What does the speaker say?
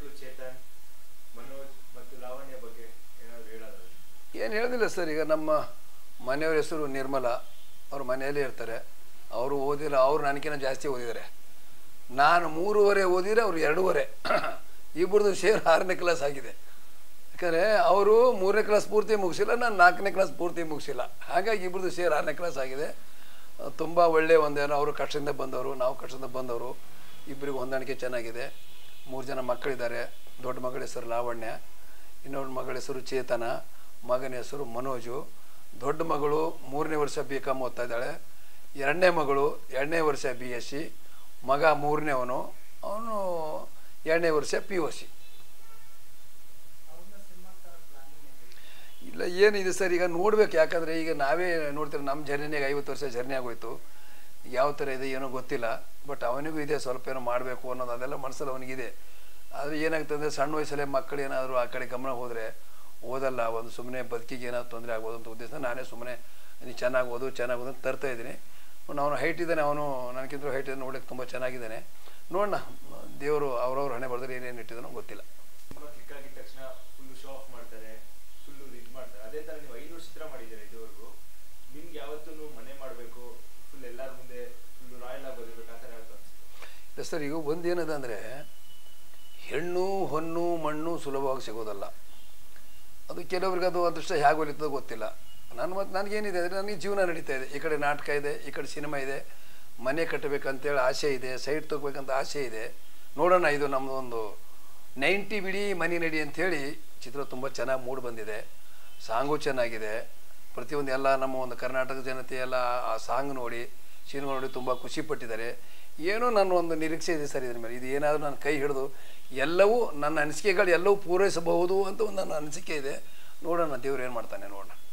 ಮಕ್ಕಳು ಚೇತನ್ ಮನೋಜ್ ಮತ್ತು ಲಾವಣ್ಯ ಬಗ್ಗೆ ಏನಾದ್ರು ಹೇಳೋದು ಏನು ಹೇಳೋದಿಲ್ಲ ಸರ್ ಈಗ ನಮ್ಮ ಮನೆಯವ್ರ ಹೆಸರು ನಿರ್ಮಲ ಅವ್ರ ಮನೆಯಲ್ಲೇ ಇರ್ತಾರೆ ಅವರು ಓದಿಲ್ಲ ಅವ್ರು ನನಗಿಂತ ಜಾಸ್ತಿ ಓದಿದ್ದಾರೆ ನಾನು ಮೂರುವರೆ ಓದಿದರೆ ಅವ್ರು ಎರಡೂವರೆ ಇಬ್ಬರದು ಶೇರ್ ಆರನೇ ಕ್ಲಾಸ್ ಆಗಿದೆ ಯಾಕಂದರೆ ಅವರು ಮೂರನೇ ಕ್ಲಾಸ್ ಪೂರ್ತಿ ಮುಗಿಸಿಲ್ಲ ನಾನು ನಾಲ್ಕನೇ ಕ್ಲಾಸ್ ಪೂರ್ತಿ ಮುಗಿಸಿಲ್ಲ ಹಾಗಾಗಿ ಇಬ್ಬರದು ಶೇರ್ ಆರನೇ ಕ್ಲಾಸ್ ಆಗಿದೆ ತುಂಬ ಒಳ್ಳೆಯ ಒಂದೇನೋ ಅವರು ಕಷ್ಟದಿಂದ ಬಂದವರು ನಾವು ಕಷ್ಟದಿಂದ ಬಂದವರು ಇಬ್ಬರಿಗೂ ಹೊಂದಾಣಿಕೆ ಚೆನ್ನಾಗಿದೆ ಮೂರು ಜನ ಮಕ್ಕಳಿದ್ದಾರೆ ದೊಡ್ಡ ಮಗಳ ಹೆಸರು ಲಾವಣ್ಯ ಇನ್ನೊಬ್ಬ ಮಗಳ ಹೆಸರು ಚೇತನ ಮಗನ ಹೆಸರು ಮನೋಜು ದೊಡ್ಡ ಮಗಳು ಮೂರನೇ ವರ್ಷ ಬಿ ಕಾಮ್ ಓದ್ತಾ ಇದ್ದಾಳೆ ಎರಡನೇ ಮಗಳು ಎರಡನೇ ವರ್ಷ ಬಿ ಎಸ್ ಸಿ ಮಗ ಮೂರನೇವನು ಅವನು ಎರಡನೇ ವರ್ಷ ಪಿ ಯು ಸಿ ಇಲ್ಲ ಏನಿದೆ ಸರ್ ಈಗ ನೋಡ್ಬೇಕು ಯಾಕಂದರೆ ಈಗ ನಾವೇ ನೋಡ್ತೀವಿ ನಮ್ಮ ಜರ್ನಿಗೆ ಐವತ್ತು ವರ್ಷ ಜರ್ನಿ ಆಗೋಯ್ತು ಯಾವ ಥರ ಇದೆ ಏನೋ ಗೊತ್ತಿಲ್ಲ ಬಟ್ ಅವನಿಗೂ ಇದೆ ಸ್ವಲ್ಪ ಏನೋ ಮಾಡಬೇಕು ಅನ್ನೋದು ಅದೆಲ್ಲ ಮನಸ್ಸಲ್ಲಿ ಅವನಿಗಿದೆ ಆದರೆ ಏನಾಗ್ತದೆ ಸಣ್ಣ ವಯಸ್ಸಲ್ಲೇ ಮಕ್ಕಳು ಏನಾದರೂ ಆ ಕಡೆ ಗಮನ ಹೋದರೆ ಓದಲ್ಲ ಒಂದು ಸುಮ್ಮನೆ ಬದುಕಿಗೆ ಏನಾದ್ರು ತೊಂದರೆ ಆಗ್ಬೋದು ಅಂತ ಉದ್ದೇಶ ನಾನೇ ಸುಮ್ಮನೆ ನೀನು ಚೆನ್ನಾಗಿ ಓದು ಚೆನ್ನಾಗಿ ಓದು ಅಂತ ತರ್ತಾ ಇದ್ದೀನಿ ಅವನು ಹೈಟ್ ಇದ್ದಾನೆ ಅವನು ನನಗಿಂತ ಹೈಟ್ ಇದ್ದಾನೆ ನೋಡೋಕ್ಕೆ ತುಂಬ ಚೆನ್ನಾಗಿದ್ದಾನೆ ನೋಡೋಣ ದೇವರು ಅವ್ರವ್ರ ಹಣೆ ಬರೆದ್ರೆ ಏನೇನು ಇಟ್ಟಿದ್ದಾನೋ ಗೊತ್ತಿಲ್ಲ ತುಂಬಾ ಕ್ಲಿಕ್ ಆಗಿದ ತಕ್ಷಣ ಫುಲ್ ಶೋ ಆಫ್ ಮಾಡ್ತಾರೆ ಫುಲ್ ಇದು ಮಾಡ್ತಾರೆ ಅದೇ ತರ ನೀವು ಐನೂರು ಚಿತ್ರ ಮಾಡಿದ್ದೀರಾ ಇದುವರೆಗೂ ನಿಮ್ಗೆ ಯಾವತ್ತೂ ಮನೆ ಮಾಡಬೇಕು ಫುಲ್ ಎಲ್ಲರ ಮುಂದೆ ಫುಲ್ ರಾಯಲ್ ಆಗಿ ಬದಿರ್ಬೇಕು ಆ ಥರ ಯಾವತ್ತು ಅನ್ಸುತ್ತೆ ಇಲ್ಲ ಸರ್ ಈಗ ಒಂದು ಏನಿದೆ ಅಂದರೆ ಹೆಣ್ಣು ಹೊನ್ನು ಮಣ್ಣು ಸುಲಭವಾಗಿ ಸಿಗೋದಲ್ಲ ಅದು ಕೆಲವ್ರಿಗೆ ಅದು ಅದೃಷ್ಟ ಹೇಗೆ ಹೊಲಿತದೋ ಗೊತ್ತಿಲ್ಲ ನಾನು ಮತ್ತು ನನಗೇನಿದೆ ಅಂದರೆ ನನಗೆ ಜೀವನ ನಡೀತಾ ಇದೆ ಈ ಕಡೆ ನಾಟಕ ಇದೆ ಈ ಕಡೆ ಸಿನಿಮಾ ಇದೆ ಮನೆ ಕಟ್ಟಬೇಕಂತೇಳಿ ಆಸೆ ಇದೆ ಸೈಟ್ ತೊಗೋಬೇಕಂತ ಆಸೆ ಇದೆ ನೋಡೋಣ ಇದು ನಮ್ಮದು ಒಂದು ನೈಂಟಿ ಬಿಡಿ ಮನಿ ನಡಿ ಅಂಥೇಳಿ ಚಿತ್ರ ತುಂಬ ಚೆನ್ನಾಗಿ ಮೂಡಿ ಬಂದಿದೆ ಸಾಂಗು ಚೆನ್ನಾಗಿದೆ ಪ್ರತಿಯೊಂದು ಎಲ್ಲ ನಮ್ಮ ಒಂದು ಕರ್ನಾಟಕ ಜನತೆ ಎಲ್ಲ ಆ ಸಾಂಗ್ ನೋಡಿ ಸಿನಿಮಾ ನೋಡಿ ತುಂಬ ಖುಷಿ ಪಟ್ಟಿದ್ದಾರೆ ಏನೋ ನನ್ನ ಒಂದು ನಿರೀಕ್ಷೆ ಇದೆ ಸರ್ ಇದ್ರ ಮೇಲೆ ಇದು ಏನಾದರೂ ನನ್ನ ಕೈ ಹಿಡಿದು ಎಲ್ಲವೂ ನನ್ನ ಅನಿಸಿಕೆಗಳು ಎಲ್ಲವೂ ಪೂರೈಸಬಹುದು ಅಂತ ಒಂದು ನನ್ನ ಅನಿಸಿಕೆ ಇದೆ ನೋಡೋಣ ದೇವ್ರು ಏನು ಮಾಡ್ತಾನೆ ನೋಡೋಣ